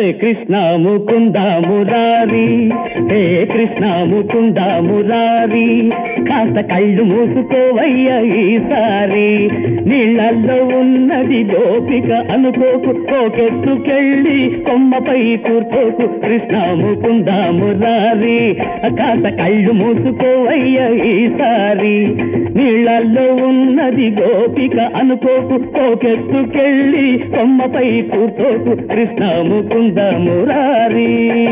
కృష్ణ ముకుంద మురారి హే కృష్ణ ముకుంద మురారి కాస్త కళ్ళు మూసుకోవయ్య ఈసారి నీళ్ళల్లో ఉన్నది గోపిక అనుకోకు పోకెత్తుకెళ్ళి కొమ్మపై కూర్చోకు కృష్ణ ముకుంద మురారి కాస్త కళ్ళు మూసుకోవయ్య ఈసారి నీళ్ళల్లో ఉన్నది గోపిక అనుకోకు పోకెత్తుకెళ్ళి కొమ్మపై కూర్చోకు కృష్ణ ముకుంద మురారి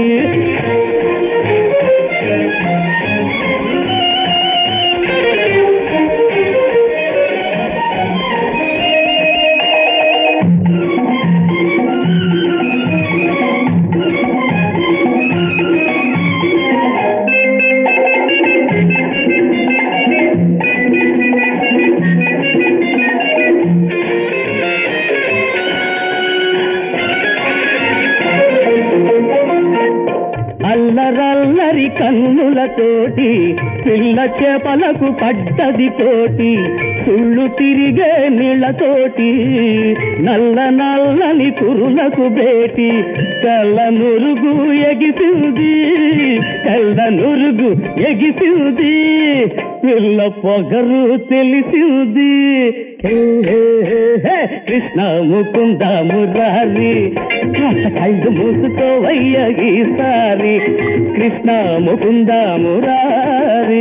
అల్లరల్లరి కన్నులతోటి పిల్ల చేపలకు పడ్డది తోటి సుళ్ళు తిరిగే నీళ్లతోటి నల్ల నల్లని కురులకు బేటి తెల్ల నురుగు ఎగిసింది తెల్ల నురుగు ఎగిసింది పిల్ల పొగరు తెలిసింది హే, హే, హే, హే, కృష్ణ ముకుంద మురారి కాస్త కళ్ళు మూసుకోవయ్య ఈసారి కృష్ణ ముకుంద మురారి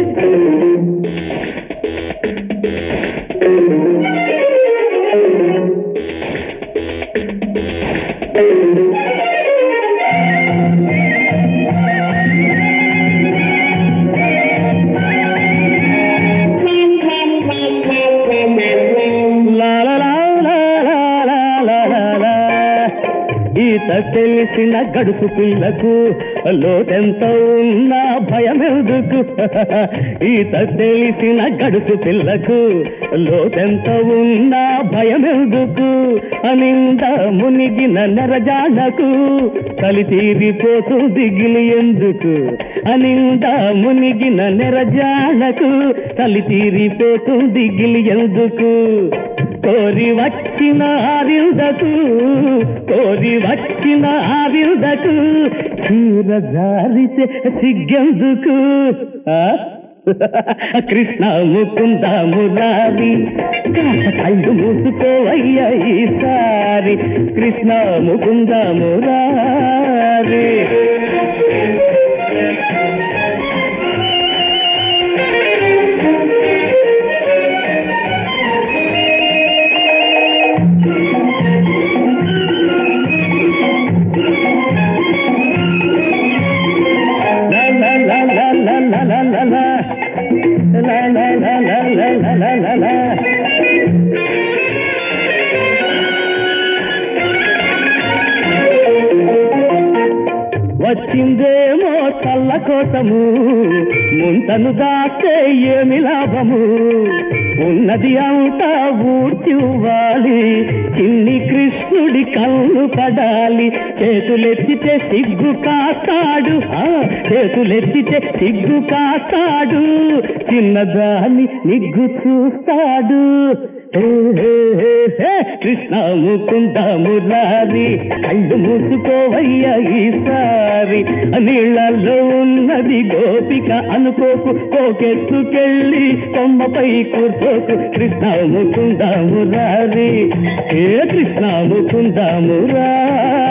లా లా లా లా లా లా లా లా లా. ఈత తెలిసిన గడుసు పిల్లకు లోటెంత ఉన్నా భయమెందుకు ఈత తెలిసిన గడుసు పిల్లకు లోటెంత ఉన్నా భయమెందుకు అనింద మునిగిన నెరజాలకు తలి తీరిపోతుంది గిలి ఎందుకు అనింద మునిగిన నెరజాలకు తలి తీరిపోతుంది గిలి ఎందుకు కోరి వచ్చిన ఆవిందకు కోరి వచ్చిన ఆవిందకు చీర జారితే సిగ్గెందుకు ఆ? కృష్ణ ముకుంద మురారి కాస్త కళ్ళు మూసుకోవయ్య ఈసారి Krishna Mukunda Murari La la la la la la la la la. La la la la la la la la la. వచ్చిందేమో చల్లకోటము ముంతను దాస్తే ఏమి లాభము ఉన్నది అంతా ఊడ్చివ్వాలి చిన్ని కృష్ణుడి కళ్ళు పడాలి చేతులెత్తితే సిగ్గు కాస్తాడు ఆ, చేతులెత్తితే సిగ్గు కాస్తాడు చిన్నదాని నిగ్గు చూస్తాడు హే, హే, హే, హే, కృష్ణ ముకుంద మురారి కళ్ళు మూసుకోవయ్య ఈసారి నీళ్ళల్లో ఉన్నది గోపిక అనుకోకు కోకెత్తుకెళ్ళి కొమ్మపై కూర్చోకు కృష్ణ ముకుంద మురారి ఏ కృష్ణ ముకుంద మురారి